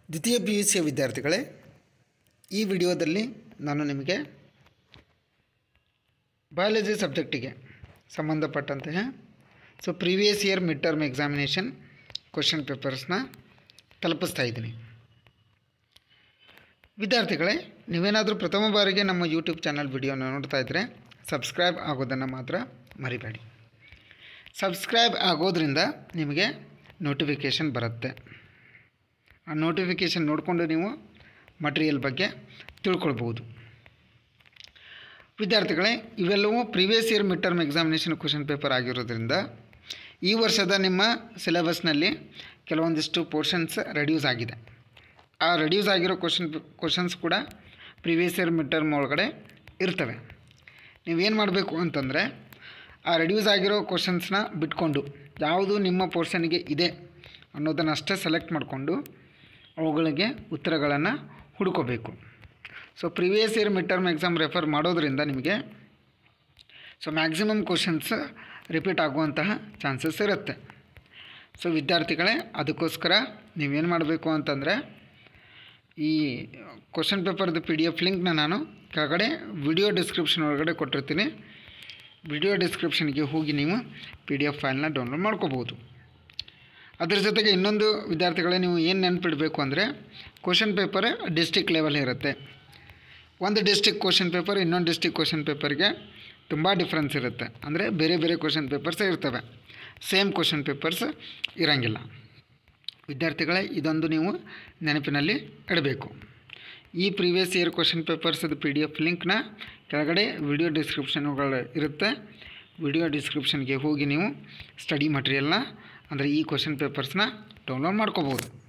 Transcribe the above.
ದ್ವಿತೀಯ P U ಸಿಯ ವಿದ್ಯಾರ್ಥಿಗಳೇ ಈ ವಿಡಿಯೋದಲ್ಲಿ ನಾನು ನಿಮಗೆ ಬಯಾಲಜಿ ಸಬ್ಜೆಕ್ಟಿಗೆ ಸಂಬಂಧಪಟ್ಟಂತಹ so previous year mid term examination question ಪೇಪರ್ಸ್ನ ತಲುಪಿಸ್ತಾ ಇದ್ದೀನಿ ವಿದ್ಯಾರ್ಥಿಗಳೇ ನೀವೇನಾದರೂ ಪ್ರಥಮ ಬಾರಿಗೆ ನಮ್ಮ ಯೂಟ್ಯೂಬ್ ಚಾನಲ್ ವಿಡಿಯೋನ ನೋಡ್ತಾ ಇದ್ದರೆ ಸಬ್ಸ್ಕ್ರೈಬ್ ಆಗೋದನ್ನು ಮಾತ್ರ ಮರಿಬೇಡಿ ಸಬ್ಸ್ಕ್ರೈಬ್ ಆಗೋದ್ರಿಂದ ನಿಮಗೆ ನೋಟಿಫಿಕೇಷನ್ ಬರುತ್ತೆ ಆ ನೋಟಿಫಿಕೇಷನ್ ನೋಡಿಕೊಂಡು ನೀವು ಮಟೀರಿಯಲ್ ಬಗ್ಗೆ ತಿಳ್ಕೊಳ್ಬೋದು ವಿದ್ಯಾರ್ಥಿಗಳೇ ಇವೆಲ್ಲವೂ previous year mid term examination question paper ಆಗಿರೋದ್ರಿಂದ ಈ ವರ್ಷದ ನಿಮ್ಮ ಸಿಲೆಬಸ್ನಲ್ಲಿ ಕೆಲವೊಂದಿಷ್ಟು ಪೋರ್ಷನ್ಸ್ ರೆಡ್ಯೂಸ್ ಆಗಿದೆ ಆ ರೆಡ್ಯೂಸ್ ಆಗಿರೋ ಕ್ವಶನ್ ಕ್ವಶನ್ಸ್ ಕೂಡ ಪ್ರೀವಿಯಸ್ ಇಯರ್ ಮಿಡ್ ಟರ್ಮ್ ಒಳಗಡೆ ಇರ್ತವೆ ನೀವೇನು ಮಾಡಬೇಕು ಅಂತಂದರೆ ಆ ರೆಡ್ಯೂಸ್ ಆಗಿರೋ ಕ್ವಶನ್ಸ್ನ ಬಿಟ್ಕೊಂಡು ಯಾವುದು ನಿಮ್ಮ ಪೋರ್ಷನ್ಗೆ ಇದೆ ಅನ್ನೋದನ್ನು ಅಷ್ಟೇ ಸೆಲೆಕ್ಟ್ ಮಾಡಿಕೊಂಡು ಅವುಗಳಿಗೆ ಉತ್ತರಗಳನ್ನು ಹುಡುಕೋಬೇಕು so previous year mid term exam refer ಮಾಡೋದ್ರಿಂದ ನಿಮಗೆ ಸೊ ಮ್ಯಾಕ್ಸಿಮಮ್ ಕ್ವಶನ್ಸ್ ರಿಪೀಟ್ ಆಗುವಂತಹ ಚಾನ್ಸಸ್ ಇರುತ್ತೆ ಸೊ ವಿದ್ಯಾರ್ಥಿಗಳೇ ಅದಕ್ಕೋಸ್ಕರ ನೀವೇನು ಮಾಡಬೇಕು ಅಂತಂದರೆ ಈ ಕ್ವಶನ್ ಪೇಪರ್ದು ಪಿ ಡಿ ಎಫ್ ಲಿಂಕ್ನ ನಾನು ಕೆಳಗಡೆ ವಿಡಿಯೋ ಡಿಸ್ಕ್ರಿಪ್ಷನ್ ಒಳಗಡೆ ಕೊಟ್ಟಿರ್ತೀನಿ ವಿಡಿಯೋ ಡಿಸ್ಕ್ರಿಪ್ಷನ್ಗೆ ಹೋಗಿ ನೀವು ಪಿ ಡಿ ಎಫ್ ಫೈಲ್ನ ಡೌನ್ಲೋಡ್ ಮಾಡ್ಕೋಬೋದು ಅದ್ರ ಜೊತೆಗೆ ಇನ್ನೊಂದು ವಿದ್ಯಾರ್ಥಿಗಳೇ ನೀವು ಏನು ನೆನಪಿಡಬೇಕು ಅಂದರೆ ಕ್ವಶನ್ ಪೇಪರ್ ಡಿಸ್ಟಿಕ್ ಲೆವೆಲ್ ಇರುತ್ತೆ ಒಂದು ಡಿಸ್ಟಿಕ್ ಕ್ವಶನ್ ಪೇಪರ್ ಇನ್ನೊಂದು ಡಿಸ್ಟಿಕ್ ಕ್ವಶನ್ ಪೇಪರ್ಗೆ ತುಂಬ ಡಿಫ್ರೆನ್ಸ್ ಇರುತ್ತೆ ಅಂದರೆ ಬೇರೆ ಬೇರೆ ಕ್ವಶನ್ ಪೇಪರ್ಸೇ ಇರ್ತವೆ ಸೇಮ್ ಕ್ವಶನ್ ಪೇಪರ್ಸ್ ಇರೋಂಗಿಲ್ಲ ವಿದ್ಯಾರ್ಥಿಗಳೇ ಇದೊಂದು ನೀವು ನೆನಪಿನಲ್ಲಿ ಇಡಬೇಕು ಈ ಪ್ರೀವಿಯಸ್ ಇಯರ್ ಕ್ವಶನ್ ಪೇಪರ್ಸದು ಪಿ ಡಿ ಎಫ್ ಲಿಂಕ್ನ ಕೆಳಗಡೆ ವಿಡಿಯೋ ಡಿಸ್ಕ್ರಿಪ್ಷನ್ಗಳು ಇರುತ್ತೆ ವಿಡಿಯೋ ಡಿಸ್ಕ್ರಿಪ್ಷನ್ಗೆ ಹೋಗಿ ನೀವು ಸ್ಟಡಿ ಮಟೀರಿಯಲ್ನ ಅಂದರೆ ಈ ಕ್ವಶನ್ ಪೇಪರ್ಸ್ನ ಡೌನ್ಲೋಡ್ ಮಾಡ್ಕೋಬೋದು